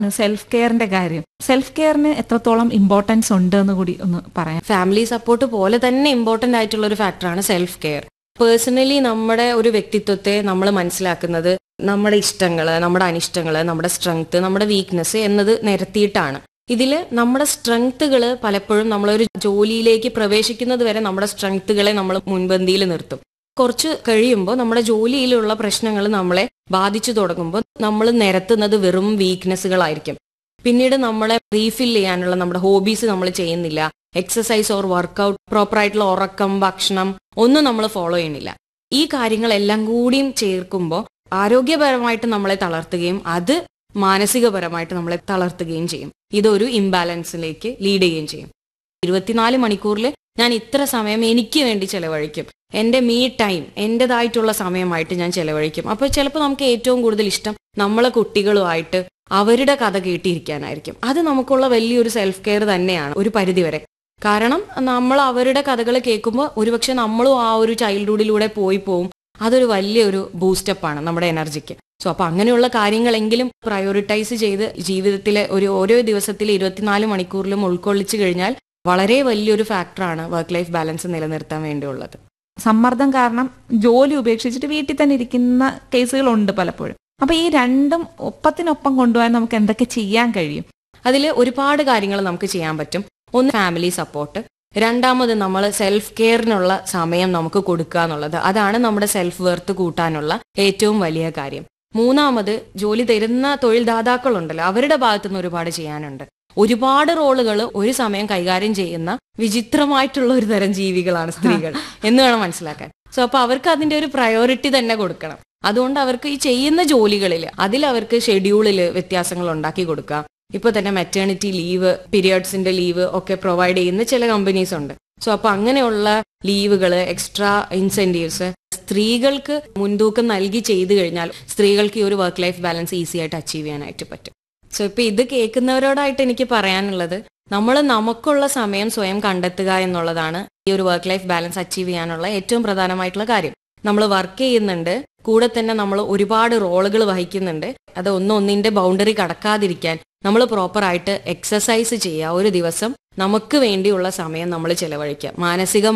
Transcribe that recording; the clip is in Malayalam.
സെൽഫ് കെയറിന്റെ കാര്യം സെൽഫ് കെയറിന് എത്രത്തോളം ഇമ്പോർട്ടൻസ് ഉണ്ട് എന്ന് കൂടി ഒന്ന് പറയാം ഫാമിലി സപ്പോർട്ട് പോലെ തന്നെ ഇമ്പോർട്ടന്റ് ആയിട്ടുള്ള ഒരു ഫാക്ടറാണ് സെൽഫ് കെയർ പേഴ്സണലി നമ്മുടെ ഒരു വ്യക്തിത്വത്തെ നമ്മൾ മനസ്സിലാക്കുന്നത് നമ്മുടെ ഇഷ്ടങ്ങള് നമ്മുടെ അനിഷ്ടങ്ങള് നമ്മുടെ സ്ട്രെങ്ത് നമ്മുടെ വീക്ക്നെസ് എന്നത് നിരത്തിയിട്ടാണ് ഇതിൽ നമ്മുടെ സ്ട്രെങ്ത്തുകൾ പലപ്പോഴും നമ്മളൊരു ജോലിയിലേക്ക് പ്രവേശിക്കുന്നത് വരെ നമ്മുടെ സ്ട്രെങ്ത്തുകളെ നമ്മൾ മുൻപന്തിയിൽ നിർത്തും കുറച്ച് കഴിയുമ്പോൾ നമ്മുടെ ജോലിയിലുള്ള പ്രശ്നങ്ങൾ നമ്മളെ ബാധിച്ചു തുടങ്ങുമ്പോൾ നമ്മൾ നിരത്തുന്നത് വെറും വീക്ക്നെസ്സുകളായിരിക്കും പിന്നീട് നമ്മളെ റീഫിൽ ചെയ്യാനുള്ള നമ്മുടെ ഹോബീസ് നമ്മൾ ചെയ്യുന്നില്ല എക്സസൈസ് ഓർ വർക്കൗട്ട് പ്രോപ്പർ ആയിട്ടുള്ള ഉറക്കം ഭക്ഷണം ഒന്നും നമ്മൾ ഫോളോ ചെയ്യുന്നില്ല ഈ കാര്യങ്ങളെല്ലാം കൂടിയും ചേർക്കുമ്പോൾ ആരോഗ്യപരമായിട്ട് നമ്മളെ തളർത്തുകയും അത് മാനസികപരമായിട്ട് നമ്മളെ തളർത്തുകയും ചെയ്യും ഇതൊരു ഇംബാലൻസിലേക്ക് ലീഡ് ചെയ്യുകയും ചെയ്യും ഇരുപത്തിനാല് മണിക്കൂറിൽ ഞാൻ ഇത്ര സമയം എനിക്ക് വേണ്ടി ചെലവഴിക്കും എന്റെ മീ ടൈം എന്റേതായിട്ടുള്ള സമയമായിട്ട് ഞാൻ ചെലവഴിക്കും അപ്പൊ ചിലപ്പോൾ നമുക്ക് ഏറ്റവും കൂടുതൽ ഇഷ്ടം നമ്മളെ കുട്ടികളുമായിട്ട് അവരുടെ കഥ കേട്ടിരിക്കാനായിരിക്കും അത് നമുക്കുള്ള വലിയൊരു സെൽഫ് കെയർ തന്നെയാണ് ഒരു പരിധിവരെ കാരണം നമ്മൾ അവരുടെ കഥകൾ കേൾക്കുമ്പോൾ ഒരുപക്ഷെ നമ്മളും ആ ഒരു ചൈൽഡ്ഹുഡിലൂടെ പോയി പോവും അതൊരു വലിയൊരു ബൂസ്റ്റപ്പാണ് നമ്മുടെ എനർജിക്ക് സോ അപ്പൊ അങ്ങനെയുള്ള കാര്യങ്ങളെങ്കിലും പ്രയോറിറ്റൈസ് ചെയ്ത് ജീവിതത്തിലെ ഒരു ഓരോ ദിവസത്തിലെ ഇരുപത്തിനാല് മണിക്കൂറിലും ഉൾക്കൊള്ളിച്ചു കഴിഞ്ഞാൽ വളരെ വലിയൊരു ഫാക്ടറാണ് വർക്ക് ലൈഫ് ബാലൻസ് നിലനിർത്താൻ വേണ്ടിയുള്ളത് സമ്മർദ്ദം കാരണം ജോലി ഉപേക്ഷിച്ചിട്ട് വീട്ടിൽ തന്നെ ഇരിക്കുന്ന കേസുകളുണ്ട് പലപ്പോഴും അപ്പൊ ഈ രണ്ടും ഒപ്പത്തിനൊപ്പം കൊണ്ടുപോകാൻ നമുക്ക് എന്തൊക്കെ ചെയ്യാൻ കഴിയും അതിൽ ഒരുപാട് കാര്യങ്ങൾ നമുക്ക് ചെയ്യാൻ പറ്റും ഒന്ന് ഫാമിലി സപ്പോർട്ട് രണ്ടാമത് നമ്മൾ സെൽഫ് കെയറിനുള്ള സമയം നമുക്ക് കൊടുക്കുക എന്നുള്ളത് അതാണ് നമ്മുടെ സെൽഫ് വെർത്ത് കൂട്ടാനുള്ള ഏറ്റവും വലിയ കാര്യം മൂന്നാമത് ജോലി തരുന്ന തൊഴിൽദാതാക്കളുണ്ടല്ലോ അവരുടെ ഭാഗത്തുനിന്ന് ഒരുപാട് ചെയ്യാനുണ്ട് ഒരുപാട് റോളുകൾ ഒരു സമയം കൈകാര്യം ചെയ്യുന്ന വിചിത്രമായിട്ടുള്ള ഒരു തരം ജീവികളാണ് സ്ത്രീകൾ എന്ന് വേണം മനസ്സിലാക്കാൻ സോ അപ്പൊ അവർക്ക് അതിന്റെ ഒരു പ്രയോറിറ്റി തന്നെ കൊടുക്കണം അതുകൊണ്ട് അവർക്ക് ഈ ചെയ്യുന്ന ജോലികളിൽ അതിൽ അവർക്ക് ഷെഡ്യൂളിൽ വ്യത്യാസങ്ങൾ ഉണ്ടാക്കി കൊടുക്കുക ഇപ്പൊ തന്നെ മെറ്റേണിറ്റി ലീവ് പീരിയഡ്സിന്റെ ലീവ് ഒക്കെ പ്രൊവൈഡ് ചെയ്യുന്ന ചില കമ്പനീസ് ഉണ്ട് സോ അപ്പൊ അങ്ങനെയുള്ള ലീവുകൾ എക്സ്ട്രാ ഇൻസെന്റീവ്സ് സ്ത്രീകൾക്ക് മുൻതൂക്കം നൽകി ചെയ്തു കഴിഞ്ഞാൽ സ്ത്രീകൾക്ക് ഈ ഒരു വർക്ക് ലൈഫ് ബാലൻസ് ഈസി ആയിട്ട് അച്ചീവ് ചെയ്യാനായിട്ട് പറ്റും സോ ഇപ്പൊ ഇത് കേൾക്കുന്നവരോടായിട്ട് എനിക്ക് പറയാനുള്ളത് നമ്മൾ നമുക്കുള്ള സമയം സ്വയം കണ്ടെത്തുക എന്നുള്ളതാണ് ഈ ഒരു വർക്ക് ലൈഫ് ബാലൻസ് അച്ചീവ് ചെയ്യാനുള്ള ഏറ്റവും പ്രധാനമായിട്ടുള്ള കാര്യം നമ്മൾ വർക്ക് ചെയ്യുന്നുണ്ട് കൂടെ തന്നെ നമ്മൾ ഒരുപാട് റോളുകൾ വഹിക്കുന്നുണ്ട് അത് ഒന്നൊന്നിന്റെ ബൗണ്ടറി കടക്കാതിരിക്കാൻ നമ്മൾ പ്രോപ്പറായിട്ട് എക്സസൈസ് ചെയ്യുക ഒരു ദിവസം നമുക്ക് വേണ്ടിയുള്ള സമയം നമ്മൾ ചെലവഴിക്കുക മാനസിക